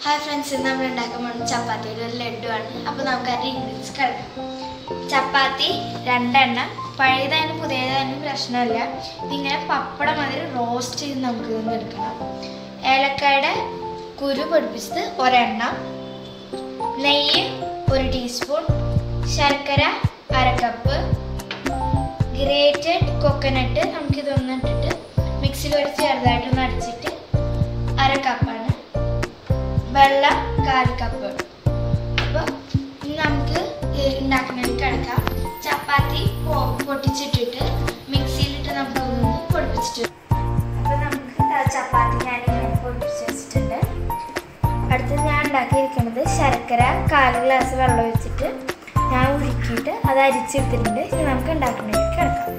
hi friends ഇന്ന് നമ്മൾ ഉണ്ടാക്കാൻ പോകുന്ന ചപ്പാത്തിയുടെ ഒരു ലഡു ആണ് അപ്പോൾ നമുക്ക് അതിൻ്റെ ഇൻഗ്രീഡിയൻസ് കിടക്കാം ചപ്പാത്തി രണ്ടെണ്ണം പഴയതായാലും പുതിയതായാലും പ്രശ്നമില്ല ഇതിങ്ങനെ പപ്പടം മാതിരി റോസ്റ്റ് ചെയ്ത് നമുക്ക് ഇന്ന് എടുക്കണം ഏലക്കായുടെ കുരു പൊടിപ്പിച്ചത് ഒരെണ്ണം നെയ്യ് ഒരു ടീസ്പൂൺ ശർക്കര അര കപ്പ് ഗ്രേറ്റഡ് കൊക്കനട്ട് നമുക്കിതൊന്ന് ഇട്ടിട്ട് മിക്സിയിൽ ഒരു ചെറുതായിട്ടൊന്ന് അടിച്ചിട്ട് അര കപ്പാണ് വെള്ളം കാൽ കപ്പ് അപ്പോൾ ഇനി നമുക്ക് ഉണ്ടാക്കുന്നതിൽ കിടക്കാം ചപ്പാത്തി പൊ- പൊട്ടിച്ചിട്ടിട്ട് മിക്സിയിലിട്ട് നമുക്ക് ഒന്ന് പൊടിപ്പിച്ചിട്ട് അപ്പോൾ നമുക്ക് ദാ ചപ്പാത്തി ഞാനിങ്ങനെ പൊടിപ്പിച്ച് വെച്ചിട്ടുണ്ട് അടുത്ത് ഞാൻ ഉണ്ടാക്കിയിരിക്കുന്നത് ശർക്കര കാൽ ഗ്ലാസ് വെള്ളം ഒഴിച്ചിട്ട് ഞാൻ ഉരുക്കിയിട്ട് അത് അരിച്ചെടുത്തിട്ടുണ്ട് ഇനി നമുക്ക് ഉണ്ടാക്കുന്നതിൽ കിടക്കാം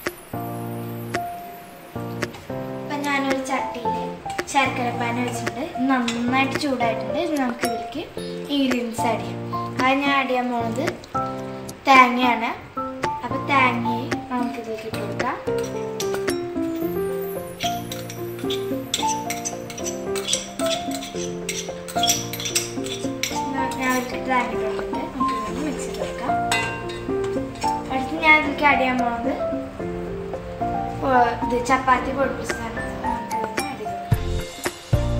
അപ്പം ഞാനൊരു ചട്ടിയിൽ ശർക്കര പാൻ വെച്ചിട്ടുണ്ട് ഇത് നന്നായിട്ട് ചൂടായിട്ടുണ്ട് ഇനി നമുക്ക് ഇതിലേക്ക് ഇൻഗ്രീഡിയൻസ് ആഡ് ചെയ്യാം അത് ഞാൻ ആഡ് ചെയ്യാൻ പോകുന്നത് തേങ്ങയാണ് അപ്പോൾ തേങ്ങയും നമുക്ക് ഇതിലേക്ക് ഇട്ട് കൊടുക്കാം ഞാൻ ഞാൻ ഇതിലേക്ക് തേങ്ങ ഇട്ടിട്ടുണ്ട് നമുക്ക് ഇതൊന്ന് മിക്സ് ചെയ്ത് കൊടുക്കാം അടുത്ത് ഞാൻ ഇതിലേക്ക് ആഡ് ചെയ്യാൻ പോകുന്നത് പൊ- ഇത് ചപ്പാത്തി പൊടിപ്പിച്ചതാണ് നമുക്ക് ഇതൊന്ന് add ചെയ്ത് കൊടുക്കാം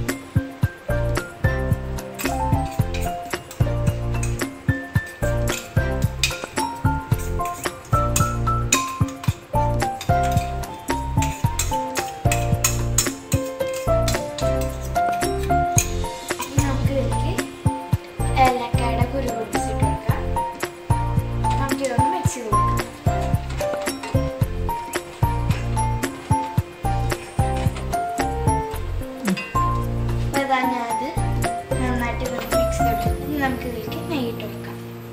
ഇനി നമുക്ക് ഇതിലേക്ക് ഏലക്കായുടെ കുരു പൊടിച്ചിട്ട് കൊടുക്കാം നമുക്ക് ഇതൊന്ന് മിക്സ് ചെയ്ത് കൊടുക്കാം അപ്പോൾ ഇതാ ഞാനത് നന്നായിട്ട് ഇതൊന്ന് മിക്സ് ചെയ്തിട്ട് ഇനി നമുക്ക് ഇതിലേക്ക് നെയ്യിട്ട് കൊടുക്കാം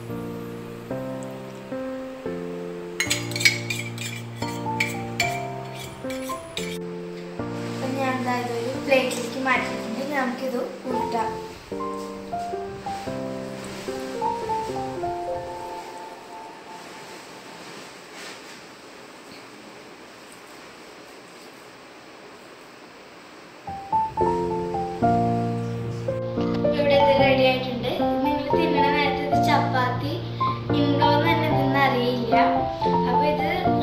അപ്പം ഞാൻ എന്താ ഇതൊരു പ്ലേറ്റിലേക്ക് മാറ്റിയിട്ടുണ്ട് ഇനി നമുക്കിത് ഉരുട്ടാം ഇവിടെ ഇത് റെഡി ആയിട്ടുണ്ട് നിങ്ങൾ തിന്നണ നേരത്തെ ഇത് ചപ്പാത്തി ഉണ്ടോന്ന് തന്നെ ഇതെന്ന് അറിയില്ല അപ്പൊ ഇത്